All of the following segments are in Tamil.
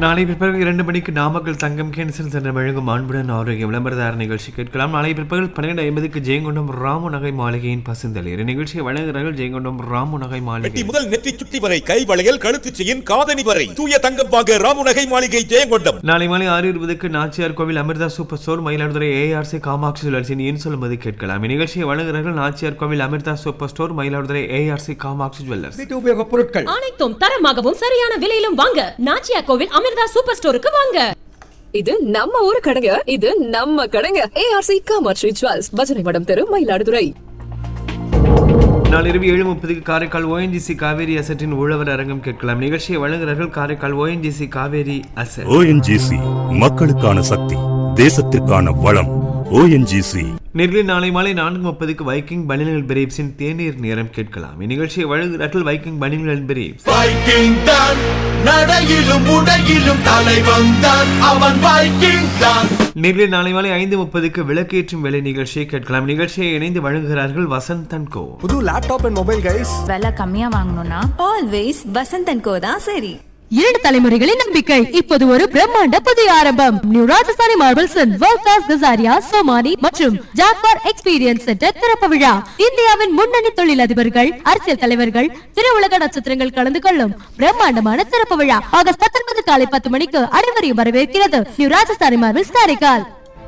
நாளை பிற்பகல் இரண்டு மணிக்கு நாமக்கல் தங்கம் கேன்சர் சென்ற வழங்கும் அன்புடன் ஆரோக்கிய விளம்பரதார நிகழ்ச்சி கேட்கலாம் நாளை பிற்பகல் பன்னிரண்டு ஐம்பதுக்கு ஜெயங்கொண்டம் ராமு நகை மாளிகையின் பசுந்தளிர் நிகழ்ச்சியை வழங்குகிறார்கள் ஜெயங்கொண்டம் ராமு நகை மாளிகை வெட்டி முதல் நெற்றி சுட்டி வரை கை வளையல் கழுத்து செயின் காதணி வரை தூய தங்கம் வாங்க ராமுநகை மாளிகை ஜெயங்கொண்டம் நாளை மாலை ஆறு இருபதுக்கு Nachiyar Koil Amirtha super store Mayiladuthurai ARC Kamatchi சுழற்சியின் ஏன் சொல்லும்போது கேட்கலாம் இந்நிகழ்ச்சியை வழங்குகிறார்கள் Nachiyar Koil Amirtha super store Mayiladuthurai ARC Kamatchi jewellers வீட்டு உபயோகப் பொருட்கள் அனைத்தும் தரமாகவும் சரியான விலையிலும் வாங்க நாச்சியா கோவில் அமிர்தா சூப்பர் ஸ்டோருக்கு வாங்க இது நம்ம ஊரு கடைங்க இது நம்ம கடைங்க ஏஆர்சி காமாட்சி ஜுவல்ஸ் பஜனை மடம் தெரு மயிலாடுதுறை நாளை இரவு ஏழு முப்பதுக்கு காரைக்கால் ஓஎன்ஜிசி காவேரி அசட்டின் உழவர் அரங்கம் கேட்கலாம் நிகழ்ச்சியை வழங்குகிறார்கள் Karaikal ONGC Cauvery asset ONGC மக்களுக்கான சக்தி தேசத்திற்கான வளம் ஓஎன்ஜிசி நேர்களில் நாளை மாலை நான்கு முப்பதுக்கு வைக்கிங் பனியன்கள் பிரேப்ஸின் தேநீர் நேரம் கேட்கலாம் இந்நிகழ்ச்சியை வழங்குகிறார்கள் வைக்கிங் பனியன்கள் பிரேப்ஸ் வைக்கிங் தான் நடையிலும் உடையிலும் தலைவன் தான் அவன் வைக்கிங் தான் நேர்களில் நாளை மாலை ஐந்து முப்பதுக்கு விளக்கேற்றும் வேலை நிகழ்ச்சியை கேட்கலாம் நிகழ்ச்சியை இணைந்து வழங்குகிறார்கள் வசந்தன் கோ புது லேப்டாப் அண்ட் மொபைல் கைஸ் விலை கம்மியா வாங்கணும்னா ஆல்வேஸ் வசந்தன் கோ தான் சரி இரண்டு தலைமுறைகளின் நம்பிக்கை இப்போது ஒரு பிரம்மாண்ட புதிய ஆரம்பம் new Rajasthani marbles world class Kajaria Somany மற்றும் ஜாக்வார் எக்ஸ்பீரியன்ஸ் சென்டர் திறப்பு விழா இந்தியாவின் முன்னணி தொழிலதிபர்கள் அரசியல் தலைவர்கள் திருவுலக நட்சத்திரங்கள் கலந்து கொள்ளும் பிரம்மாண்டமான திறப்பு விழா ஆகஸ்ட் பத்தொன்பது காலை பத்து மணிக்கு அனைவரையும் வரவேற்கிறது நியூ ராஜஸ்தானி மார்பிள்ஸ் காரைக்கால்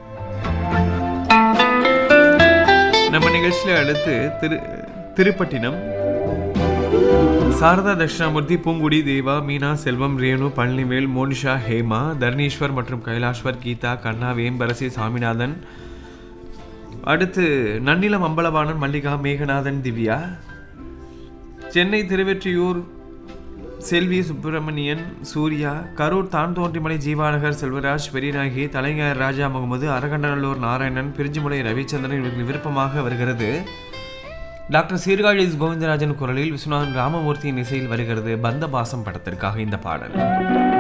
நம்ம நிகழ்ச்சியில் அடுத்து திரு திருப்பட்டினம் சாரதா தட்சிணாமூர்த்தி பூங்குடி தேவா மீனா செல்வம் ரேணு பழனிவேல் மோனிஷா ஹேமா தர்ணீஸ்வர் மற்றும் கைலாஷ்வர் கீதா கண்ணா வேம்பரசி சாமிநாதன் அடுத்து நன்னிலம் அம்பலவாணன் மல்லிகா மேகநாதன் திவ்யா சென்னை திருவெற்றியூர் செல்வி சுப்பிரமணியன் சூர்யா கரூர் தான் தோன்றிமலை ஜீவாநகர் செல்வராஜ் பெரியநாயகி தலைஞர் ராஜா முகமது அரகண்டநல்லூர் நாராயணன் பிரிஞ்சுமலை ரவிச்சந்திரன் இவருக்கு விருப்பமாக வருகிறது டாக்டர் சீர்காழி கோவிந்தராஜன் குரலில் விஸ்வநாதன் ராமமூர்த்தியின் இசையில் வருகிறது பந்தபாசம் படத்திற்காக இந்த பாடல்